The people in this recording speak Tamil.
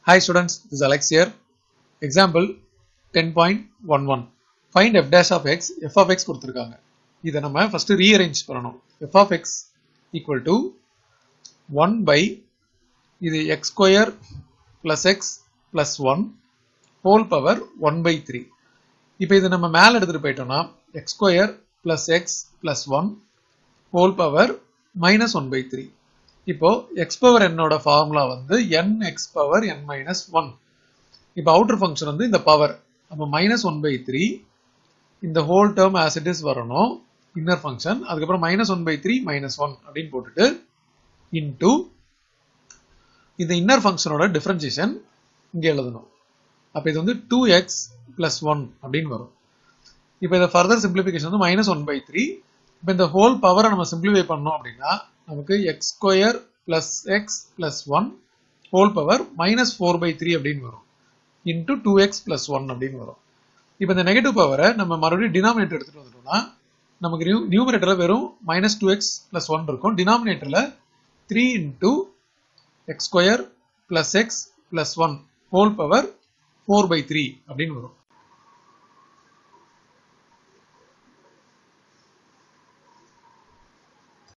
Hi students, this is Alex here. Example 10.11. Find f dash of x, f of x கொடுத்திருக்காங்க. இதை நம்ம first rearrange பண்ணணும். f of x equal to 1 by இது x square plus x plus 1 whole power 1 by 3. இப்போ இது நம்ம மேல எடுத்துட்டு போயிட்டோம்னா x square plus x plus 1 whole power minus 1 by 3. இப்போ x power n ஓட ஃபார்முலா வந்து n x power n minus 1. இப்போ அவுட்டர் ஃபங்க்ஷன் வந்து இந்த பவர் அப்போ மைனஸ் ஒன் பை த்ரீ இந்த whole term as it is வரணும் இன்னர் ஃபங்க்ஷன் அதுக்கப்புறம் minus one by three minus one அப்படின்னு போட்டுட்டு இன்டூ இந்த இன்னர் ஃபங்க்ஷனோட டிஃபரன்சியேஷன் இங்கே எழுதணும் அப்போ இது வந்து டூ எக்ஸ் பிளஸ் ஒன் அப்படின்னு வரும் இப்போ இதை ஃபர்தர் சிம்பிளிஃபிகேஷன் வந்து மைனஸ் ஒன் பை த்ரீ இப்போ இந்த ஹோல் பவரை நம்ம சிம்பிளிஃபை பண்ணோம் அப்படின்னா நமக்கு x square plus x plus one whole power minus four by three அப்படின்னு வரும் into two x plus one அப்படின்னு வரும் இப்போ இந்த நெகட்டிவ் பவரை நம்ம மறுபடியும் டினாமினேட்டர் எடுத்துட்டு வந்துட்டோம்னா நமக்கு நியூ நியூமரேட்டரில் வெறும் minus two x plus one இருக்கும் டினாமினேட்டரில் three into x square plus x plus one whole power four by three அப்படின்னு வரும்